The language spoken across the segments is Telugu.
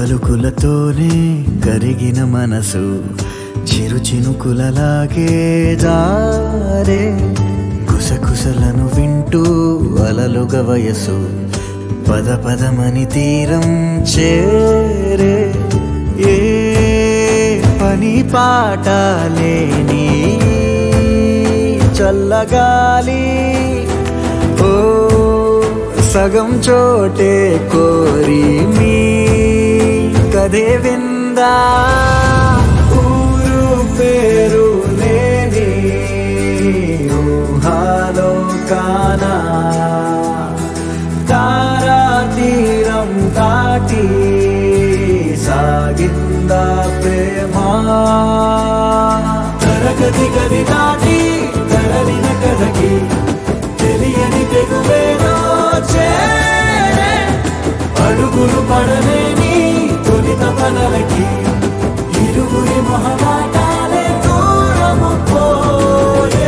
పలుకులతోనే కరిగిన మనసు చిరు చినుకులలాగే జారే కుసకుసలను వింటూ అలలుగ వయసు పద పదమని తీరం చేరే ఏ పని పాట లేని చల్లగాలి ఓ సగం చోటే కోరి మీ కథే విందా ఊరు పేరు లేని ఊహాలో కానా తారా తీరం దాటి సాగిందా ప్రేమ తరగతి గది దాటి తరలిన కథకి తెలియని తెగువేదో చేరే అడుగులు పడలేని తొలిత పనలకి ఇరుగురి మొహమాటాలే దూరము పోయే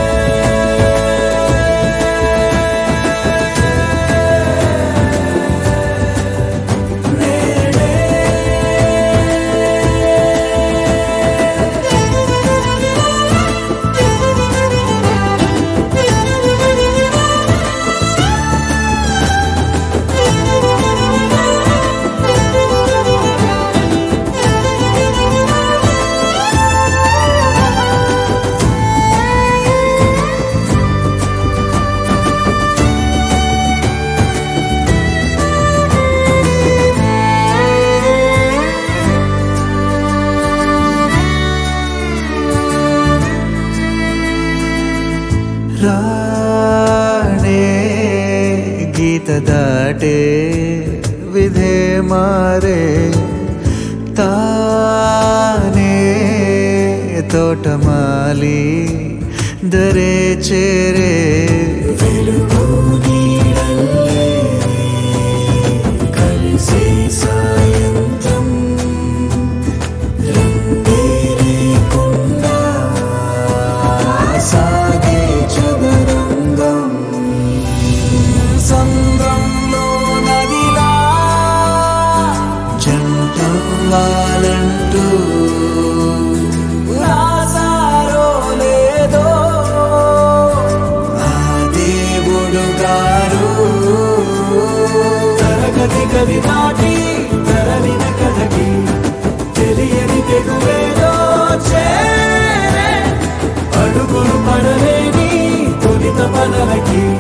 రాణే గీత దాటే విధే మారే తానే తోటమాలి దరే చేరే వెలుగు నీడల్లే కలిసే సాయంత్రం రంగేరేకుండా సాగే చదరంగం సంద్రంలో నదిలా జంటవ్వాలంటూ రాసారో లేదో ఆ దేవుడు గారు తరగతి గది దాటి తరలిన కథకి తెలియని తెగువేదో చేరే అడుగులు పడలేని తొలిత పనలకి